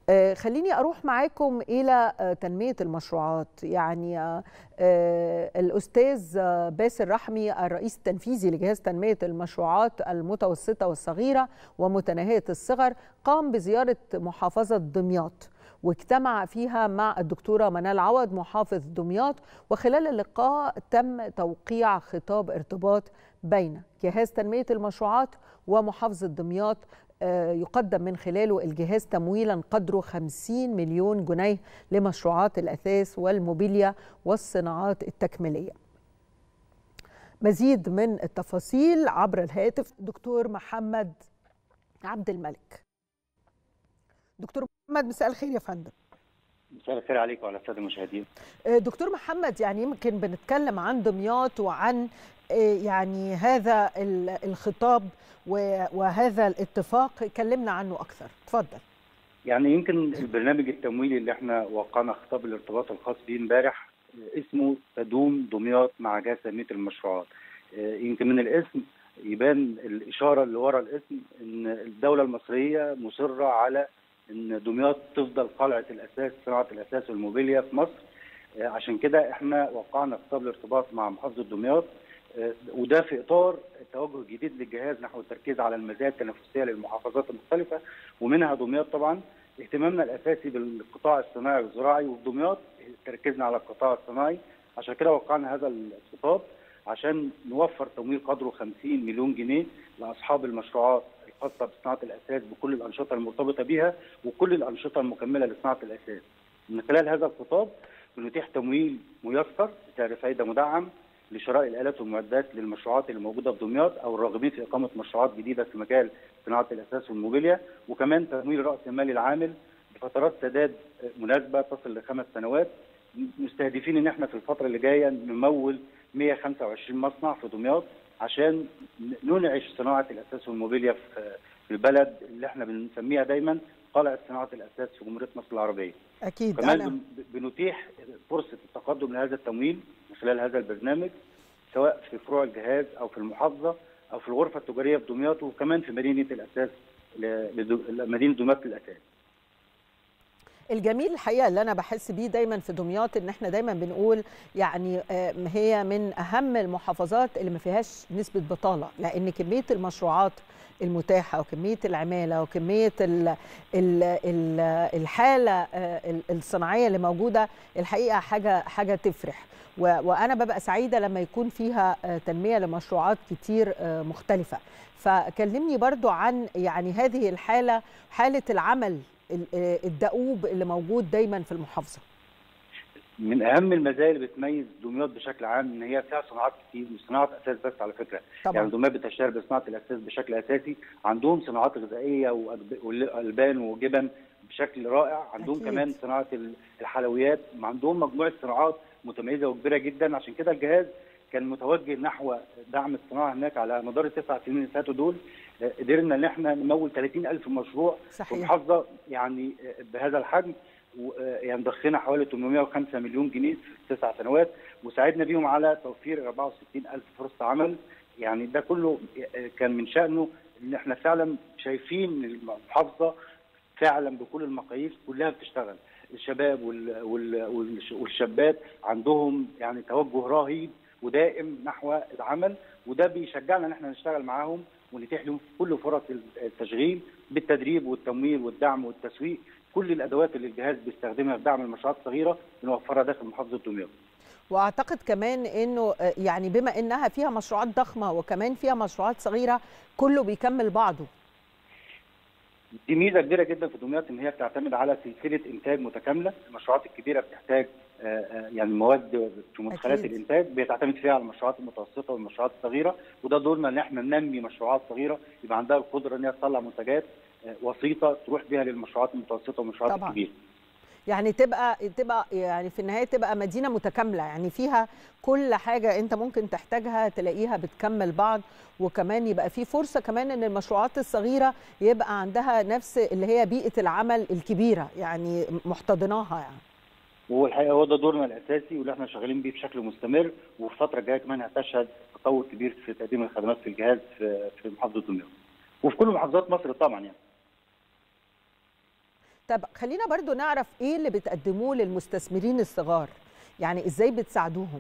آه، خليني اروح معاكم الى آه، تنميه المشروعات يعني آه، الاستاذ باسل رحمي الرئيس التنفيذي لجهاز تنميه المشروعات المتوسطه والصغيره ومتناهيه الصغر قام بزياره محافظه دمياط واجتمع فيها مع الدكتوره منال عوض محافظ دمياط وخلال اللقاء تم توقيع خطاب ارتباط بين جهاز تنميه المشروعات ومحافظه دمياط يقدم من خلاله الجهاز تمويلا قدره 50 مليون جنيه لمشروعات الأثاث والموبيليا والصناعات التكميلية مزيد من التفاصيل عبر الهاتف دكتور محمد عبد الملك دكتور محمد مساء الخير يا فندم مساء الخير عليك وعلى الساده المشاهدين دكتور محمد يعني يمكن بنتكلم عن دمياط وعن يعني هذا الخطاب وهذا الاتفاق كلمنا عنه اكثر اتفضل يعني يمكن البرنامج التمويلي اللي احنا وقعنا خطاب الارتباط الخاص بيه امبارح اسمه تدوم دمياط مع جهاز تنميه المشروعات يمكن من الاسم يبان الاشاره اللي ورا الاسم ان الدوله المصريه مصره على ان دمياط تفضل قلعه الاساس صناعه الاساس والموبيليا في مصر عشان كده احنا وقعنا خطاب الارتباط مع محافظه دمياط وده في اطار توجه جديد للجهاز نحو التركيز على المزايا التنافسيه للمحافظات المختلفه ومنها دمياط طبعا اهتمامنا الاساسي بالقطاع الصناعي والزراعي وفي دمياط تركيزنا على القطاع الصناعي عشان كده وقعنا هذا الخطاب عشان نوفر تمويل قدره 50 مليون جنيه لاصحاب المشروعات الخاصه بصناعه الاساس بكل الانشطه المرتبطه بها وكل الانشطه المكمله لصناعه الاساس. من خلال هذا الخطاب بنتيح تمويل ميسر بسعر فائده مدعم لشراء الالات والمعدات للمشروعات اللي موجوده في دمياط او الراغبين في اقامه مشروعات جديده في مجال صناعه الاساس والموبيليا وكمان تمويل راس المال العامل بفترات سداد مناسبه تصل لخمس سنوات مستهدفين ان احنا في الفتره اللي جايه نمول 125 مصنع في دمياط عشان ننعش صناعه الاساس والموبيليا في البلد اللي احنا بنسميها دايما قلعه صناعه الاساس في جمهوريه مصر العربيه. اكيد كمان أنا. بنتيح فرصه التقدم لهذا التمويل من خلال هذا البرنامج سواء في فروع الجهاز او في المحافظه او في الغرفه التجاريه في دمياط وكمان في مدينه الاساس مدينه دمياط للاساس. الجميل الحقيقه اللي انا بحس بيه دايما في دمياط ان احنا دايما بنقول يعني هي من اهم المحافظات اللي ما فيهاش نسبه بطاله لان كميه المشروعات المتاحه وكميه العماله وكميه ال ال ال الحاله الصناعيه اللي موجوده الحقيقه حاجه حاجه تفرح وانا ببقى سعيده لما يكون فيها تنميه لمشروعات كتير مختلفه فكلمني برضو عن يعني هذه الحاله حاله العمل الدؤوب اللي موجود دايما في المحافظه من اهم المزايا اللي بتميز دمياط بشكل عام ان هي فيها صناعات كتير مش صناعه اساس بس على فكره طبعا. يعني دمياط بتشتهر بصناعه الاساس بشكل اساسي عندهم صناعات غذائيه والبان وجبن بشكل رائع عندهم أكيد. كمان صناعه الحلويات عندهم مجموعه صناعات متميزه وكبيره جدا عشان كده الجهاز كان متوجه نحو دعم الصناعه هناك على مدار التسع سنين اللي فاتوا دول قدرنا ان احنا نمول 30000 مشروع صحيح. في محافظه يعني بهذا الحجم يعني ضخنا حوالي 805 مليون جنيه في تسع سنوات وساعدنا بيهم على توفير 64000 فرصه عمل يعني ده كله كان من شانه ان احنا فعلا شايفين المحافظه فعلا بكل المقاييس كلها بتشتغل الشباب وال وال والشابات عندهم يعني توجه رهيب ودائم نحو العمل وده بيشجعنا ان احنا نشتغل معاهم ونتيح لهم كل فرص التشغيل بالتدريب والتمويل والدعم والتسويق كل الادوات اللي الجهاز بيستخدمها في دعم المشروعات الصغيره بنوفرها داخل محافظه دمياط. واعتقد كمان انه يعني بما انها فيها مشروعات ضخمه وكمان فيها مشروعات صغيره كله بيكمل بعضه. دي ميزه كبيره جدا في دمياط ان هي بتعتمد على سلسله انتاج متكامله، المشروعات الكبيره بتحتاج يعني مواد في مدخلات أكيد. الانتاج بتعتمد فيها على المشروعات المتوسطه والمشروعات الصغيره وده دورنا ان احنا ننمي مشروعات صغيره يبقى عندها القدره ان هي تطلع منتجات وسيطه تروح بيها للمشروعات المتوسطه والمشروعات طبعاً. الكبيره. يعني تبقى تبقى يعني في النهايه تبقى مدينه متكامله يعني فيها كل حاجه انت ممكن تحتاجها تلاقيها بتكمل بعض وكمان يبقى في فرصه كمان ان المشروعات الصغيره يبقى عندها نفس اللي هي بيئه العمل الكبيره يعني محتضناها يعني. وهو الحقيقه هو ده دورنا الاساسي واللي احنا شغالين بيه بشكل مستمر وفي الفتره الجايه كمان هتشهد تطور كبير في تقديم الخدمات في الجهاز في في محافظه دمياط وفي كل محافظات مصر طبعا يعني. طب خلينا برضو نعرف ايه اللي بتقدموه للمستثمرين الصغار يعني ازاي بتساعدوهم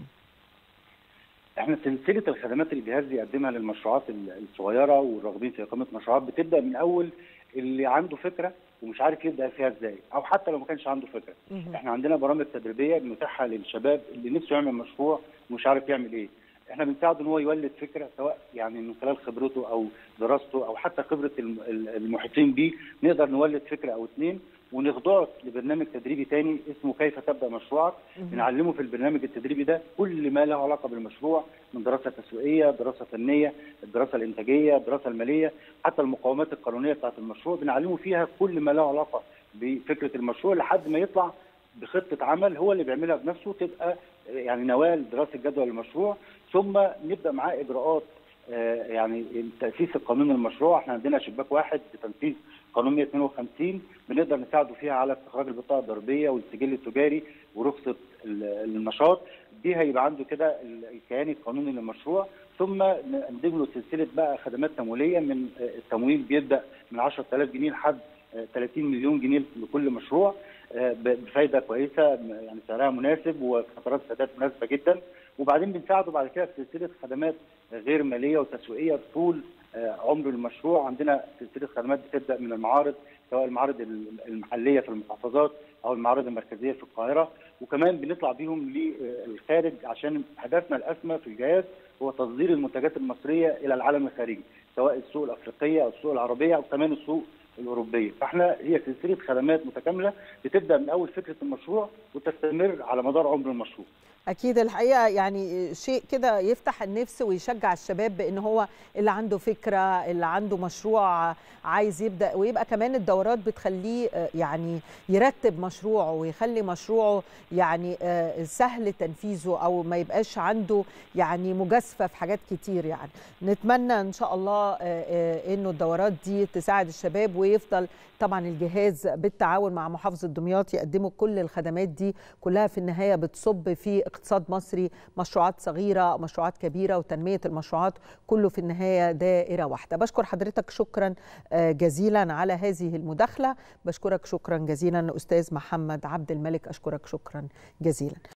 احنا سلسله الخدمات اللي الجهاز بيقدمها للمشروعات الصغيره والراغبين في اقامه مشروعات بتبدا من اول اللي عنده فكره ومش عارف يبدا فيها ازاي او حتى لو ما كانش عنده فكره مهم. احنا عندنا برامج تدريبيه بنتيحها للشباب اللي نفسه يعمل مشروع ومش عارف يعمل ايه احنا بنساعده ان هو يولد فكره سواء يعني من خلال خبرته او دراسته او حتى خبره الم- ال- المحيطين بيه نقدر نولد فكره او اتنين ونخضعه لبرنامج تدريبي تاني اسمه كيف تبدا مشروعك مهم. بنعلمه في البرنامج التدريبي ده كل ما له علاقه بالمشروع من دراسه تسويقيه، دراسه فنيه، الدراسه الانتاجيه، الدراسه الماليه، حتى المقومات القانونيه بتاعه المشروع بنعلمه فيها كل ما له علاقه بفكره المشروع لحد ما يطلع بخطه عمل هو اللي بيعملها بنفسه تبقى يعني نوال دراسه جدوى المشروع ثم نبدا معاه اجراءات آه، يعني تاسيس القانون المشروع احنا عندنا شباك واحد لتنفيذ قانون 152 بنقدر نساعده فيها على استخراج البطاقه الضريبيه والسجل التجاري ورخصه ال- النشاط دي هيبقى عنده كده ال- الكيان القانوني للمشروع ثم نقدم له سلسله بقى خدمات تمويليه من آه، التمويل بيبدا من 10000 جنيه لحد آه، 30 مليون جنيه لكل مشروع آه، ب- بفايده كويسه يعني سعرها مناسب وفترات سداد مناسبه جدا وبعدين بنساعده بعد كده في سلسله خدمات غير ماليه وتسويقيه طول آه، عمر المشروع عندنا سلسله خدمات بتبدا من المعارض سواء المعارض ال- المحليه في المحافظات او المعارض المركزيه في القاهره وكمان بنطلع بيهم للخارج عشان هدفنا الاسمى في الجهاز هو تصدير المنتجات المصريه الى العالم الخارجي سواء السوق الافريقيه او السوق العربيه او كمان السوق الاوروبيه فاحنا هي سلسله خدمات متكامله بتبدا من اول فكره المشروع وتستمر على مدار عمر المشروع اكيد الحقيقه يعني شيء كده يفتح النفس ويشجع الشباب بان هو اللي عنده فكره اللي عنده مشروع عايز يبدا ويبقى كمان الدورات بتخليه آه، يعني يرتب مشروعه ويخلي مشروعه يعني آه، سهل تنفيذه او ما يبقاش عنده يعني مجازفه في حاجات كتير يعني نتمنى ان شاء الله آه، آه، انه الدورات دي تساعد الشباب ويفضل طبعا الجهاز بالتعاون مع محافظه دمياط يقدموا كل الخدمات دي كلها في النهايه بتصب في اقتصاد مصري مشروعات صغيره مشروعات كبيره وتنميه المشروعات كله في النهايه دائره واحده بشكر حضرتك شكرا آه، جزيلا على هذه المداخله بشكرك شكرا جزيلا استاذ محمد عبد الملك اشكرك شكرا جزيلا